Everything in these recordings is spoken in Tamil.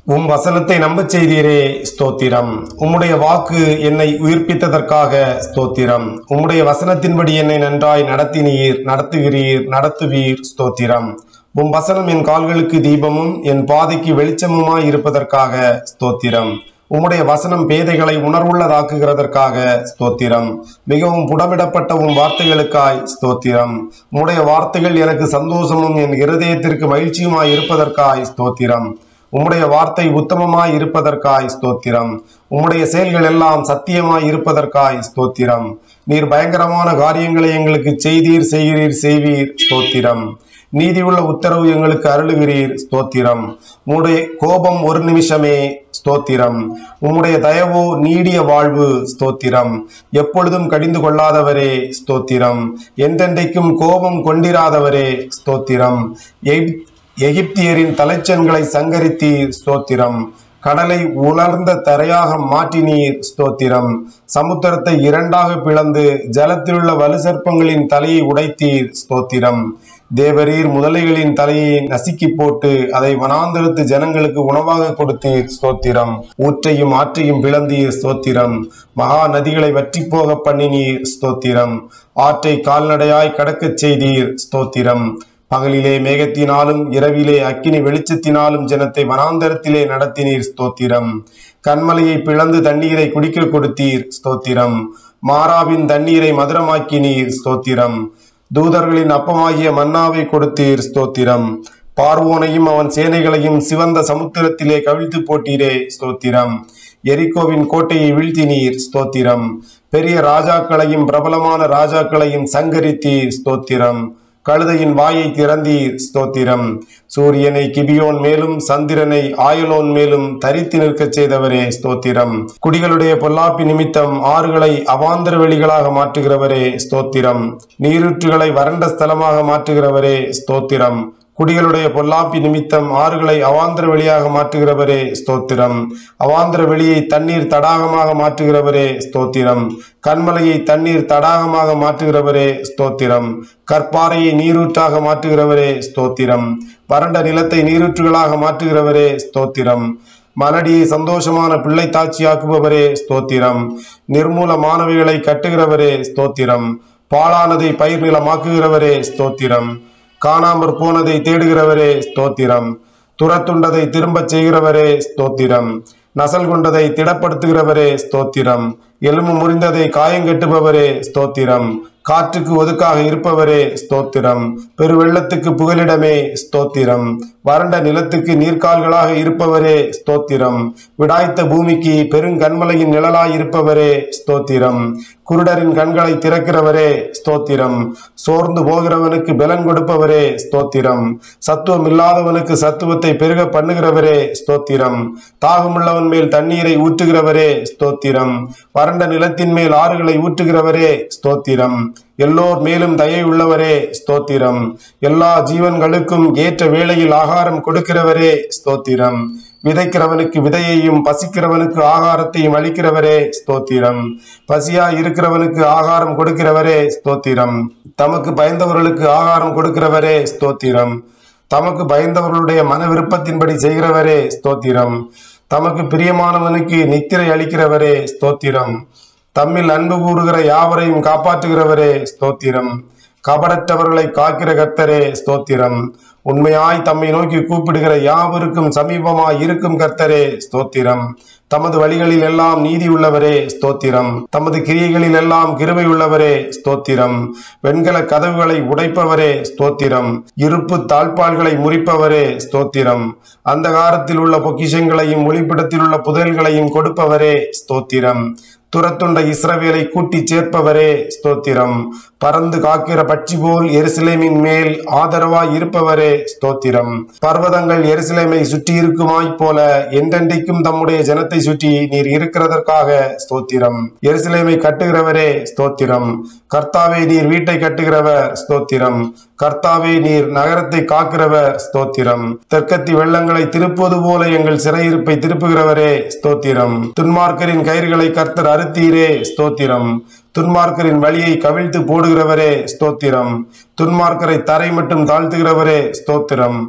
உம் வசனத்தை நம்பச் செய்தீரே ஸ்தோத்திரம் உம்முடைய வாக்கு என்னை உயிர்ப்பித்ததற்காக ஸ்தோத்திரம் உம்முடைய வசனத்தின்படி என்னை நன்றாய் நடத்தினீர் நடத்துகிறீர் நடத்துவீர் ஸ்தோத்திரம் உம் வசனம் என் கால்களுக்கு தீபமும் என் பாதைக்கு வெளிச்சமுமாய் இருப்பதற்காக ஸ்தோத்திரம் உம்முடைய வசனம் பேதைகளை உணர்வுள்ளதாக்குகிறதற்காக ஸ்தோத்திரம் மிகவும் புடமிடப்பட்ட உம் வார்த்தைகளுக்காய் ஸ்தோத்திரம் உம்முடைய வார்த்தைகள் எனக்கு சந்தோஷமும் என் இருதயத்திற்கு மகிழ்ச்சியுமாய் இருப்பதற்காய் ஸ்தோத்திரம் உம்முடைய வார்த்தை உத்தமமாய் இருப்பதற்காய் ஸ்தோத்திரம் உம்முடைய செயல்கள் எல்லாம் சத்தியமாய் இருப்பதற்காய் ஸ்தோத்திரம் நீர் பயங்கரமான காரியங்களை எங்களுக்கு செய்தீர் செய்கிறீர் செய்வீர் ஸ்தோத்திரம் நீதியுள்ள உத்தரவு எங்களுக்கு அருளுகிறீர் ஸ்தோத்திரம் உம்முடைய கோபம் ஒரு நிமிஷமே ஸ்தோத்திரம் உம்முடைய தயவோ நீடிய வாழ்வு ஸ்தோத்திரம் எப்பொழுதும் கடிந்து கொள்ளாதவரே ஸ்தோத்திரம் என்றென்றைக்கும் கோபம் கொண்டிராதவரே ஸ்தோத்திரம் எகிப்- எகிப்தியரின் தலைச்சன்களை சங்கரித்தீர் ஸ்தோத்திரம் கடலை உலர்ந்த தரையாக மாற்றினீர் ஸ்தோத்திரம் சமுத்திரத்தை இரண்டாக பிளந்து ஜலத்திலுள்ள வலுசர்ப்பங்களின் தலையை உடைத்தீர் ஸ்தோத்திரம் தேவரீர் முதலைகளின் தலையை நசுக்கி போட்டு அதை வனாந்தரத்து ஜனங்களுக்கு உணவாக கொடுத்தீர் ஸ்தோத்திரம் ஊற்றையும் ஆற்றையும் பிளந்தீர் ஸ்தோத்திரம் மகா நதிகளை வற்றி போக பண்ணினீர் ஸ்தோத்திரம் ஆற்றை கால்நடையாய் கடக்கச் செய்தீர் ஸ்தோத்திரம் பகலிலே மேகத்தினாலும் இரவிலே அக்கினி வெளிச்சத்தினாலும் ஜனத்தை வனாந்தரத்திலே நடத்தினீர் ஸ்தோத்திரம் கண்மலையை பிளந்து தண்ணீரை குடிக்க கொடுத்தீர் ஸ்தோத்திரம் மாறாவின் தண்ணீரை மதுரமாக்கினீர் ஸ்தோத்திரம் தூதர்களின் அப்பமாகிய மன்னாவை கொடுத்தீர் ஸ்தோத்திரம் பார்வோனையும் அவன் சேனைகளையும் சிவந்த சமுத்திரத்திலே கவிழ்த்து போட்டீரே ஸ்தோத்திரம் எரிகோவின் கோட்டையை வீழ்த்தினீர் ஸ்தோத்திரம் பெரிய ராஜாக்களையும் பிரபலமான ராஜாக்களையும் சங்கரித்தீர் ஸ்தோத்திரம் கழுதையின் வாயை திறந்தீர் ஸ்தோத்திரம் சூரியனை கிபியோன் மேலும் சந்திரனை ஆயலோன் மேலும் தரித்து நிற்கச் செய்தவரே ஸ்தோத்திரம் குடிகளுடைய பொல்லாப்பி நிமித்தம் ஆறுகளை அவாந்தர வெளிகளாக மாற்றுகிறவரே ஸ்தோத்திரம் நீரூற்றுகளை வறண்ட ஸ்தலமாக மாற்றுகிறவரே ஸ்தோத்திரம் குடிகளுடைய பொல்லாப்பி நிமித்தம் ஆறுகளை அவாந்தர வெளியாக மாற்றுகிறவரே ஸ்தோத்திரம் அவாந்தர வெளியை தண்ணீர் தடாகமாக மாற்றுகிறவரே ஸ்தோத்திரம் கண்மலையை தண்ணீர் தடாகமாக மாற்றுகிறவரே ஸ்தோத்திரம் கற்பாறையை நீரூற்றாக மாற்றுகிறவரே ஸ்தோத்திரம் வறண்ட நிலத்தை நீரூற்றுகளாக மாற்றுகிறவரே ஸ்தோத்திரம் மலடியை சந்தோஷமான பிள்ளை தாட்சியாக்குபவரே ஸ்தோத்திரம் நிர்மூலமானவைகளை கட்டுகிறவரே ஸ்தோத்திரம் பாழானதை பயிர் நிலமாக்குகிறவரே ஸ்தோத்திரம் காணாமற் போனதை தேடுகிறவரே ஸ்தோத்திரம் துரத்துண்டதை திரும்பச் செய்கிறவரே ஸ்தோத்திரம் நசல் கொண்டதை திடப்படுத்துகிறவரே ஸ்தோத்திரம் எலும்பு முறிந்ததை காயங்கட்டுபவரே ஸ்தோத்திரம் காற்றுக்கு ஒதுக்காக இருப்பவரே ஸ்தோத்திரம் பெருவெள்ளத்துக்கு புகலிடமே ஸ்தோத்திரம் வறண்ட நிலத்துக்கு நீர்க்கால்களாக இருப்பவரே ஸ்தோத்திரம் விடாய்த்த பூமிக்கு பெருங்கண்மலையின் நிழலாய் இருப்பவரே ஸ்தோத்திரம் குருடரின் கண்களை திறக்கிறவரே ஸ்தோத்திரம் சோர்ந்து போகிறவனுக்கு பலன் கொடுப்பவரே ஸ்தோத்திரம் சத்துவம் இல்லாதவனுக்கு சத்துவத்தை பெருக பண்ணுகிறவரே ஸ்தோத்திரம் தாகமுள்ளவன் மேல் தண்ணீரை ஊற்றுகிறவரே ஸ்தோத்திரம் வறண்ட நிலத்தின் மேல் ஆறுகளை ஊற்றுகிறவரே ஸ்தோத்திரம் எல்லோர் மேலும் தயை உள்ளவரே ஸ்தோத்திரம் எல்லா ஜீவன்களுக்கும் ஏற்ற வேளையில் ஆகாரம் கொடுக்கிறவரே ஸ்தோத்திரம் விதைக்கிறவனுக்கு விதையையும் பசிக்கிறவனுக்கு ஆகாரத்தையும் அளிக்கிறவரே ஸ்தோத்திரம் பசியா இருக்கிறவனுக்கு ஆகாரம் கொடுக்கிறவரே ஸ்தோத்திரம் தமக்கு பயந்தவர்களுக்கு ஆகாரம் கொடுக்கிறவரே ஸ்தோத்திரம் தமக்கு பயந்தவர்களுடைய மன விருப்பத்தின்படி செய்கிறவரே ஸ்தோத்திரம் தமக்கு பிரியமானவனுக்கு நித்திரை அளிக்கிறவரே ஸ்தோத்திரம் தம்மில் அன்பு கூறுகிற யாவரையும் காப்பாற்றுகிறவரே ஸ்தோத்திரம் கபடற்றவர்களை காக்கிற கர்த்தரே ஸ்தோத்திரம் உண்மையாய் தம்மை நோக்கி கூப்பிடுகிற யாவருக்கும் சமீபமாய் இருக்கும் கர்த்தரே ஸ்தோத்திரம் தமது வழிகளில் எல்லாம் நீதி உள்ளவரே ஸ்தோத்திரம் தமது கிரியைகளில் எல்லாம் கிருபை உள்ளவரே ஸ்தோத்திரம் வெண்கல கதவுகளை உடைப்பவரே ஸ்தோத்திரம் இருப்பு தாழ்பால்களை முறிப்பவரே ஸ்தோத்திரம் அந்தகாரத்தில் உள்ள பொக்கிஷங்களையும் ஒளிப்பிடத்தில் உள்ள புதையல்களையும் கொடுப்பவரே ஸ்தோத்திரம் துரத்துண்ட இஸ்ரவேலை கூட்டி சேர்ப்பவரே ஸ்தோத்திரம் பறந்து காக்கிற பட்சி போல் எருசலேமின் மேல் ஆதரவாய் இருப்பவரே ஸ்தோத்திரம் பர்வதங்கள் எருசலேமை சுற்றி இருக்குமாய் போல என்றென்றைக்கும் தம்முடைய ஜனத்தை சுற்றி நீர் இருக்கிறதற்காக ஸ்தோத்திரம் எருசலேமை கட்டுகிறவரே ஸ்தோத்திரம் கர்த்தாவே நீர் வீட்டை கட்டுகிறவர் ஸ்தோத்திரம் கர்த்தாவே நீர் நகரத்தை காக்கிறவர் ஸ்தோத்திரம் தெற்கத்தி வெள்ளங்களை திருப்புவது போல எங்கள் சிறையிருப்பை திருப்புகிறவரே ஸ்தோத்திரம் துன்மார்க்கரின் கயிறுகளை கர்த்தர் அறுத்தீரே ஸ்தோத்திரம் துன்மார்க்கரின் வழியை கவிழ்த்து போடுகிறவரே ஸ்தோத்திரம் துன்மார்க்கரை தரை மட்டும் தாழ்த்துகிறவரே ஸ்தோத்திரம்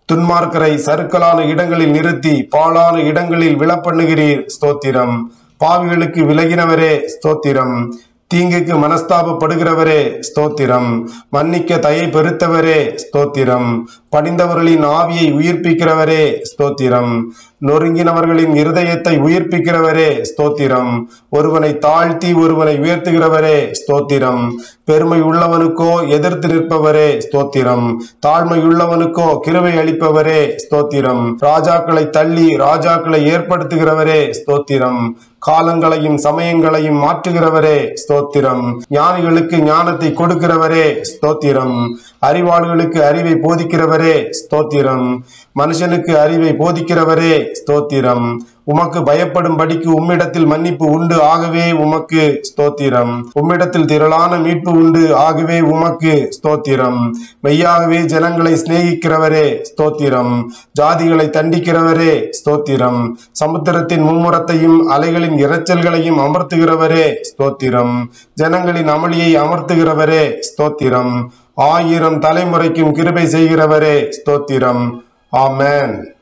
துன்மார்க்கரை சறுக்கலான இடங்களில் நிறுத்தி பாழான இடங்களில் விழப்பண்ணுகிறீர் ஸ்தோத்திரம் பாவிகளுக்கு விலகினவரே ஸ்தோத்திரம் தீங்குக்கு மனஸ்தாபப்படுகிறவரே ஸ்தோத்திரம் மன்னிக்க தயை பெருத்தவரே ஸ்தோத்திரம் படிந்தவர்களின் ஆவியை உயிர்ப்பிக்கிறவரே ஸ்தோத்திரம் நொறுங்கினவர்களின் இருதயத்தை உயிர்ப்பிக்கிறவரே ஸ்தோத்திரம் ஒருவனை தாழ்த்தி ஒருவனை உயர்த்துகிறவரே ஸ்தோத்திரம் பெருமை உள்ளவனுக்கோ எதிர்த்து நிற்பவரே ஸ்தோத்திரம் தாழ்மை உள்ளவனுக்கோ கிருவை அளிப்பவரே ஸ்தோத்திரம் ராஜாக்களை தள்ளி ராஜாக்களை ஏற்படுத்துகிறவரே ஸ்தோத்திரம் காலங்களையும் சமயங்களையும் மாற்றுகிறவரே ஸ்தோத்திரம் ஞானிகளுக்கு ஞானத்தை கொடுக்கிறவரே ஸ்தோத்திரம் அறிவாளிகளுக்கு அறிவை போதிக்கிறவரே ஸ்தோத்திரம் மனுஷனுக்கு அறிவை போதிக்கிறவரே ஸ்தோத்திரம் உமக்கு பயப்படும்படிக்கு உம்மிடத்தில் மன்னிப்பு உண்டு ஆகவே உமக்கு ஸ்தோத்திரம் உம்மிடத்தில் திரளான மீட்பு உண்டு ஆகவே உமக்கு ஸ்தோத்திரம் மெய்யாகவே ஜனங்களை சிநேகிக்கிறவரே ஸ்தோத்திரம் ஜாதிகளை தண்டிக்கிறவரே ஸ்தோத்திரம் சமுத்திரத்தின் மும்முரத்தையும் அலைகளின் இரைச்சல்களையும் அமர்த்துகிறவரே ஸ்தோத்திரம் ஜனங்களின் அமளியை அமர்த்துகிறவரே ஸ்தோத்திரம் ஆயிரம் தலைமுறைக்கும் கிருபை செய்கிறவரே ஸ்தோத்திரம் ஆமென்